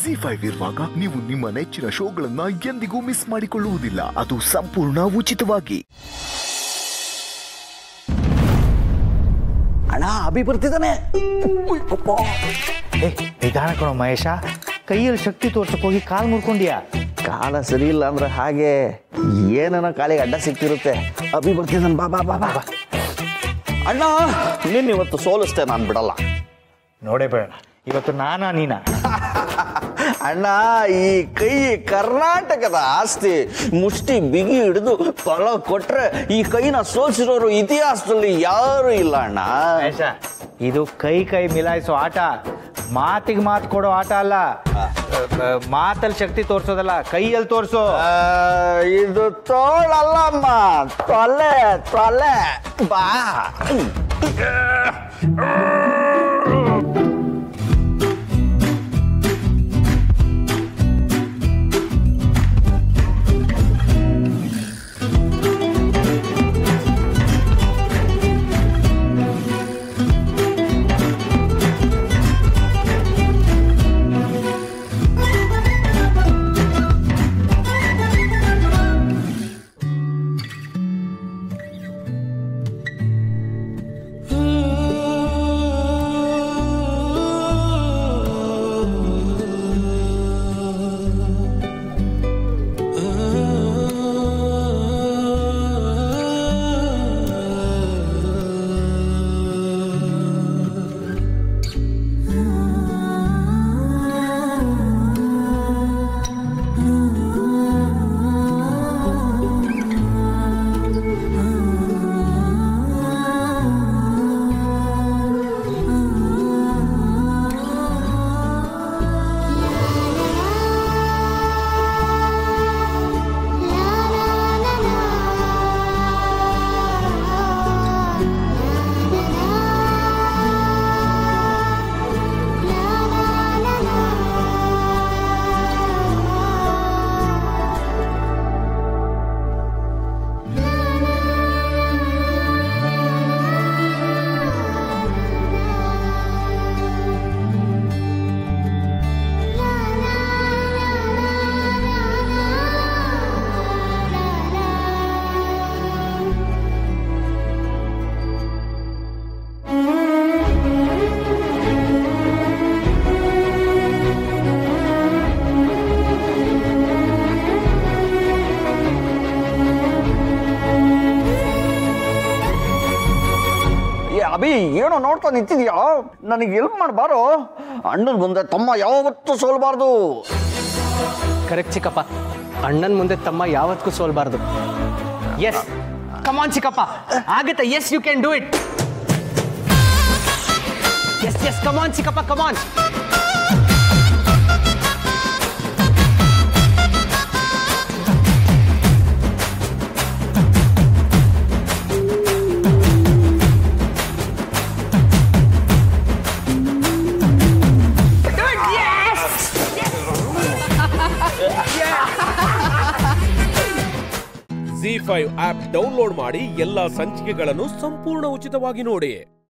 G five ಇರುವಾಗ ನೀವು ನಿಮ್ಮ ನೆಚ್ಚಿನ ಶೋಗಳನ್ನ ಎಂದಿಗೂ ಮಿಸ್ ಮಾಡಿಕೊಳ್ಳುವುದಿಲ್ಲ ಅದು ಸಂಪೂರ್ಣ ಉಚಿತವಾಗಿ ಅಣ್ಣ ಅಭಿ ಬರ್ತಿದ್ದಾನೆ ಏ ನಿಧಾನ ಕಣೋ ಮಹೇಶ ಕೈಯಲ್ಲಿ ಶಕ್ತಿ ತೋರ್ಸಕ್ ಹೋಗಿ ಕಾಲ್ ಮುರ್ಕೊಂಡಿಯಾ ಕಾಲ ಸರಿ ಇಲ್ಲ ಅಂದ್ರೆ ಹಾಗೆ ಏನನ ಕಾಲಿಗೆ ಅಡ್ಡ ಸಿಕ್ತಿರುತ್ತೆ ಅಭಿ ಬರ್ತಿದ್ದಾನೆ ಬಾ ಬಾ ಬಾ ಬಾ ಬಾ. ಅಣ್ಣ ನಿನ್ನ ಇವತ್ತು ಸೋಲಿಸ್ತೆ ನಾನು ಬಿಡಲ್ಲ ನೋಡೇ ಬೇಡ ಇವತ್ತು ನಾನಾ ನೀನಾ ಅಣ್ಣ ಈ ಕೈ ಕರ್ನಾಟಕದ ಆಸ್ತಿ ಮುಷ್ಟಿ ಬಿಗಿ ಹಿಡಿದು ಫಲ ಕೊಟ್ರೆ ಈ ಕೈನ ಸೋಲ್ಸಿರೋರು ಇತಿಹಾಸದಲ್ಲಿ ಯಾರು ಇಲ್ಲ ಅಣ್ಣ ಮಹೇಶ ಇದು ಕೈ ಕೈ ಮಿಲಾಯಿಸೋ ಆಟ ಮಾತಿಗೆ ಮಾತು ಕೊಡೋ ಆಟ ಅಲ್ಲ ಮಾತಲ್ಲಿ ಶಕ್ತಿ ತೋರ್ಸೋದಲ್ಲ ಕೈಯಲ್ಲಿ ತೋರ್ಸೋ ಆ, ಇದು ತೋಳಲ್ಲಮ್ಮ ತೊಲೆ ತೊಲೆ ಬಾ ಏ ಅಭಿ ಏನೋ ನೋಡ್ತಾ ನಿಂತಿದ್ಯಾ ನನಗೆ ಎಲ್ಪ್ ಮಾಡಬಾರೋ ಅಣ್ಣನ ಮುಂದೆ ತಮ್ಮ ಯಾವತ್ತೂ ಸೋಲ್ಬಾರ್ದು ಕರೆಕ್ಟ್ ಚಿಕ್ಕಪ್ಪ ಅಣ್ಣನ ಮುಂದೆ ತಮ್ಮ ಯಾವತ್ತಿಗೂ ಸೋಲ್ಬಾರ್ದು ಎಸ್ ಕಮಾನ್ ಚಿಕ್ಕಪ್ಪ ಆಗುತ್ತೆ yes you can do it yes yes come on ಚಿಕ್ಕಪ್ಪ come on ZEE5 app download ಮಾಡಿ ಎಲ್ಲಾ ಸಂಚಿಕೆಗಳನ್ನು ಸಂಪೂರ್ಣ ಉಚಿತವಾಗಿ ನೋಡಿ